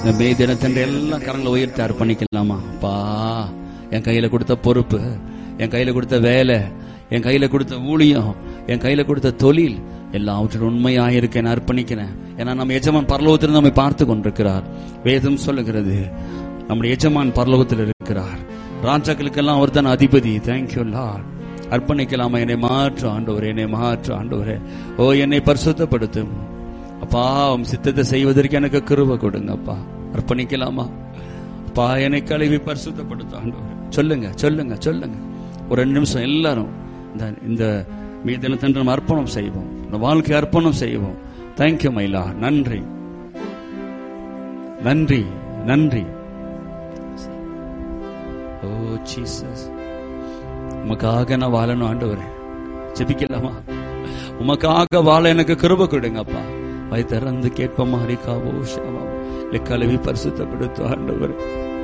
இந்த மே தினத்தன்று எல்லாம் கரங்களை உயர்த்தி அர்ப்பணிக்கலாமா பா என் கையில கொடுத்த பொறுப்பு என் கையில கொடுத்த வேலை என் கையில கொடுத்த ஊழியம் என் கையில கொடுத்த தொழில் எல்லாவற்றிலும் உண்மையாக இருக்க நான் அர்ப்பணிக்கிறேன் ஏன்னா நம்ம எஜமான் பரலோகத்தில் நம்மை பார்த்து கொண்டிருக்கிறார் வேதம் சொல்லுகிறது நம்முடைய எஜமான் பரலோகத்தில் இருக்கிறார் ராஜாக்களுக்கெல்லாம் அவர் தான் அதிபதி தேங்க்யூ லார்ட் அர்ப்பணிக்கலாமா என்னை மாற்று ஆண்டவரே என்னை மாற்று ஆண்டவரே ஓ என்னை பரிசுத்தப்படுத்தும் அப்பா உம் சித்தத்தை செய்வதற்கு எனக்கு கிருப கொடுங்க அப்பா அர்ப்பணிக்கலாமா அப்பா என்னை கழுவி பரிசுத்தப்படுத்தும் ஆண்டவரே சொல்லுங்க சொல்லுங்க சொல்லுங்க ஒரு ரெண்டு நிமிஷம் எல்லாரும் இந்த இந்த மீ தினத்தன்று நம்ம அர்ப்பணம் செய்வோம் இந்த வாழ்க்கை அர்ப்பணம் செய்வோம் தேங்க்யூ மயிலா நன்றி நன்றி நன்றி ஓ ஜீசஸ் உமக்காக நான் வாழணும் ஆண்டவரே ஜெபிக்கலாமா உமக்காக வாழ எனக்கு கிருப கொடுங்கப்பா வய திறந்து கேட்ப மாதிரி காவோ ஷாவா கழுவி பரிசுத்தப்படுத்து ஆண்டவரே